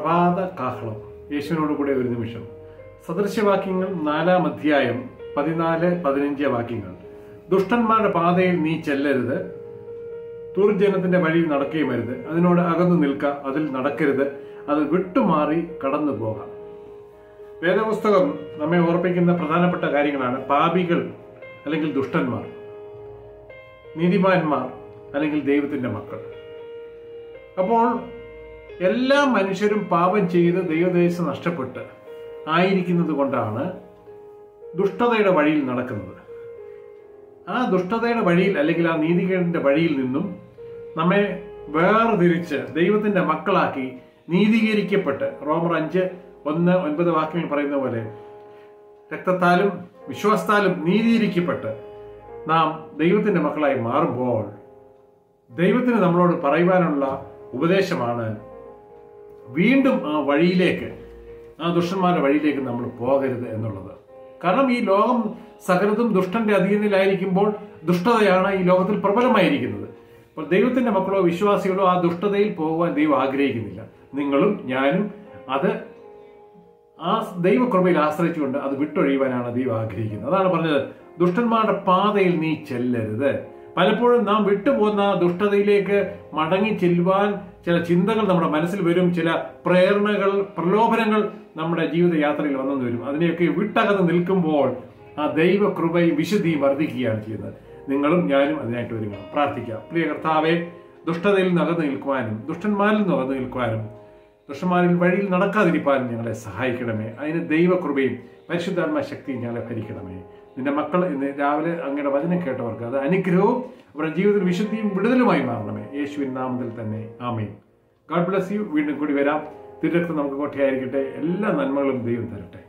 പ്രഭാത കാഹളം യേശുവിനോട് കൂടെ ഒരു നിമിഷം സദൃശ്യവാക്യങ്ങൾ നാലാം അധ്യായം പതിനാല് പതിനഞ്ച് വാക്യങ്ങൾ ദുഷ്ടന്മാരുടെ പാതയിൽ നീ ചെല്ലരുത് ദുർജനത്തിന്റെ വഴിയിൽ നടക്കുകയും അരുത് അതിനോട് അകന്നു നിൽക്ക അതിൽ നടക്കരുത് അത് വിട്ടുമാറി കടന്നു പോകാം വേദപുസ്തകം നമ്മെ ഓർപ്പിക്കുന്ന പ്രധാനപ്പെട്ട കാര്യങ്ങളാണ് പാപികൾ അല്ലെങ്കിൽ ദുഷ്ടന്മാർ നീതിമാന്മാർ അല്ലെങ്കിൽ ദൈവത്തിന്റെ മക്കൾ അപ്പോൾ എല്ലാ മനുഷ്യരും പാപം ചെയ്ത് ദൈവദേശം നഷ്ടപ്പെട്ട് ആയിരിക്കുന്നത് കൊണ്ടാണ് ദുഷ്ടതയുടെ വഴിയിൽ നടക്കുന്നത് ആ ദുഷ്ടതയുടെ വഴിയിൽ അല്ലെങ്കിൽ ആ നീതികേടിന്റെ വഴിയിൽ നിന്നും നമ്മെ വേർതിരിച്ച് ദൈവത്തിന്റെ മക്കളാക്കി നീതീകരിക്കപ്പെട്ട് റോമർ അഞ്ച് ഒന്ന് ഒൻപത് വാക്യങ്ങൾ പറയുന്ന പോലെ രക്തത്താലും വിശ്വാസത്താലും നീതീകരിക്കപ്പെട്ട് നാം ദൈവത്തിന്റെ മക്കളായി മാറുമ്പോൾ ദൈവത്തിന് നമ്മളോട് പറയുവാനുള്ള ഉപദേശമാണ് വീണ്ടും ആ വഴിയിലേക്ക് ആ ദുഷ്ടന്മാരുടെ വഴിയിലേക്ക് നമ്മൾ പോകരുത് എന്നുള്ളത് കാരണം ഈ ലോകം സകലതും ദുഷ്ടന്റെ അധീനത്തിലായിരിക്കുമ്പോൾ ദുഷ്ടതയാണ് ഈ ലോകത്തിൽ പ്രബലമായിരിക്കുന്നത് അപ്പോൾ ദൈവത്തിന്റെ മക്കളോ വിശ്വാസികളോ ആ ദുഷ്ടതയിൽ പോകുവാൻ ദൈവം ആഗ്രഹിക്കുന്നില്ല നിങ്ങളും ഞാനും അത് ആ ദൈവകൃപയിൽ ആശ്രയിച്ചുകൊണ്ട് അത് വിട്ടൊഴിയുവാനാണ് ദൈവം ആഗ്രഹിക്കുന്നത് അതാണ് പറഞ്ഞത് ദുഷ്ടന്മാരുടെ പാതയിൽ നീ ചെല്ലരുത് പലപ്പോഴും നാം വിട്ടുപോകുന്ന ദുഷ്ടതയിലേക്ക് മടങ്ങി ചെല്ലുവാൻ ചില ചിന്തകൾ നമ്മുടെ മനസ്സിൽ വരും ചില പ്രേരണകൾ പ്രലോഭനങ്ങൾ നമ്മുടെ ജീവിത യാത്രയിൽ വന്നെന്ന് വരും അതിനെയൊക്കെ വിട്ടകന്ന് നിൽക്കുമ്പോൾ ആ ദൈവകൃപയും വിശുദ്ധിയും വർദ്ധിക്കുകയാണ് ചെയ്യുന്നത് നിങ്ങളും ഞാനും അതിനായിട്ട് ഒരുങ്ങണം പ്രാർത്ഥിക്കാം പ്രിയ കർത്താവെ ദുഷ്ടതയിൽ നിന്ന് അകന്നു നിൽക്കുവാനും ദുഷ്ടന്മാരിൽ നിന്ന് അകന്നു നിൽക്കുവാനും ദുഷ്ടന്മാരിൽ വഴിയിൽ നടക്കാതിരിക്കാനും ഞങ്ങളെ സഹായിക്കണമേ അതിന് ദൈവകൃപയും പരിശുദ്ധാത്മ ശക്തിയും ഞങ്ങളെ ഭരിക്കണമേ നിന്റെ മക്കൾ ഇന്ന് രാവിലെ അങ്ങയുടെ വചനം കേട്ടവർക്ക് അത് അനുഗ്രഹവും അവരുടെ ജീവിതത്തിൽ വിശുദ്ധിയും വിടുതലുമായി മാറണമേ യേശുവിൻ നാമത്തിൽ തന്നെ ആമേൻ ഗാഡ് ബ്ലസ് യു വീണ്ടും കൂടി വരാം തിരുരക്തം നമുക്ക് കോട്ടയായിരിക്കട്ടെ എല്ലാ നന്മകളും ദൈവം തരട്ടെ